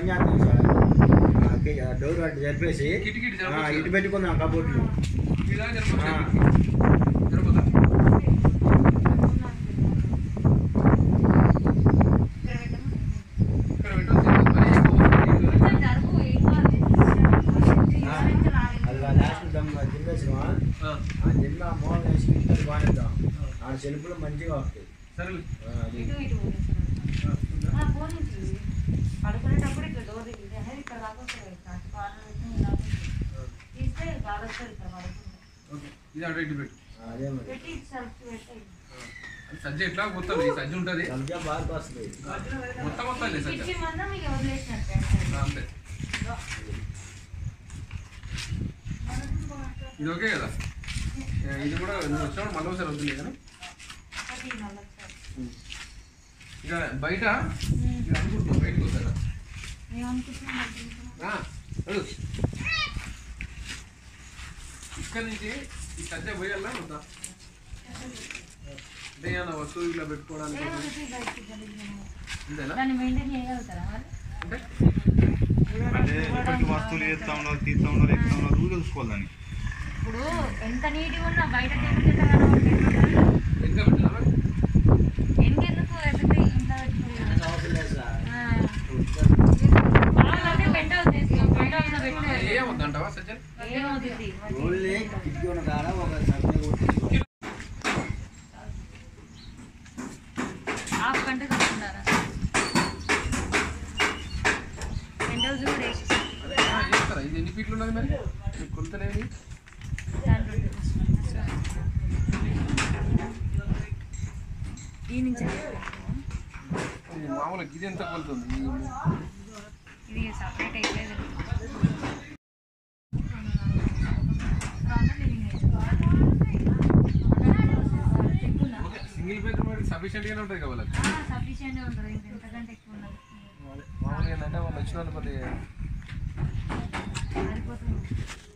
పని చేస్తాం సార్ ఆ, కి- ఆ డోర్ అటు జరిపేసి కిటి కిటి ఆ, జరపొచ్చు ఇటు పెట్టుకుందాం కబోర్డ్లో ఇలా జరపొచ్చు ఆ. జరపదా ఇక్కడ పెట్టొచ్చు మరి ఎక్కువ అది లాస్ట్ దమ్ జిమ్మేసినా ఆ, ఆ జిమ్ ఆ మూల వేసి ఇద్దరు బానిద్దాం ఆ సెల్ఫ్లు మంచిగా వస్తాయి సరేలే ఆ, అది ఆ, పడుకునేటప్పుడు ఇక్కడ డోర్ ఇది అనేది ఇక్కడ దాకా వస్తుంది అటు కార్నర్ పెట్టి ఇలా ఉంటుంది. తీస్తే గాలి వస్తుంది ఇక్కడ పడుకుంటే ఓకే ఇది అటు ఇటు పెట్టు ఆ, అదే మరి పెట్టి సెల్ఫ్ పెట్టాయి అది సజ్జ ఎట్లా మొత్తం ఈ సజ్జ ఉంటుంది సబ్జా బాగా వస్తుంది మొత్తం మొత్తం లేదు సజ్జ కిచెన్ మందం మీకు వదిలేసినట్టే ఆ, అంతే ఇది ఓకే కదా ఏ, ఇది కూడా నువ్వు వచ్చినప్పుడు మళ్ళీ ఒకసారి వద్దులే కానీ అది నల్ల సార్. ఇక బయట ఇక అనుకుంటున్నావు బయటకు వస్తారా ఏమనుకుంటున్నాను ఆ, అడుగు. ఇక్కడ నుంచి ఈ సజ్జ పోయాలా వద్దా అంటే ఏమన్నా వస్తువు ఇట్లా పెట్టుకోవడానికి అంతేనా దాన్ని మెయింటైన్ చేయగలుగుతారా మరి అంటే అంటే ఇప్పటికి వస్తువులు చేస్తా ఉన్నారు తీస్తా ఉన్నారు ఎత్తా ఉన్నారు ఊరు చూసుకోవాలి దాన్ని ఇప్పుడు ఎంత నీట్గా ఉన్నా బయట టేబుల్ చేత కనబడుతుంది ఎంత పెట్టినా మరి? ఎందుకెందుకు ఎదుటి ఇంట్లో పెట్టుకోలేదు అవసరం లేదు సార్ కావాలంటే పెంట్ హౌస్ తీసుకో పెంట్ హౌస్ లో పెట్టుకోవాలి ఏమొద్దంటావా సజ్జన్ ఏమవుతుంది ఓన్లీ కిటికీ ఉన్న కాడ ఒక సబ్జా కొట్టించుకో హాఫ్ గంట తీసుకుంటారా పెంట్ హౌస్ కూడా వేసి అదే ఆ, చేస్తారా ఇది ఎన్ని ఫీట్లు ఉన్నది మరి మీకు కొలతలేవి ఈ నుంచి ఇది మామూలుగా ఇది ఎంత కొలుతుంది ఇది సపరేట్ అయిపోయేది సింగిల్ బెడ్రూమ్ అయితే సఫిషియెంట్ గానే ఉంటుంది కదా వాళ్ళకి సఫిషియెంట్ ఉంటుంది ఇంక ఎంతకంటే ఎక్కువ ఉండదు అదే మామూలుగా ఏంటంటే వాళ్ళు వచ్చిన వాళ్ళు కొద్దిగా సరిపోతుంది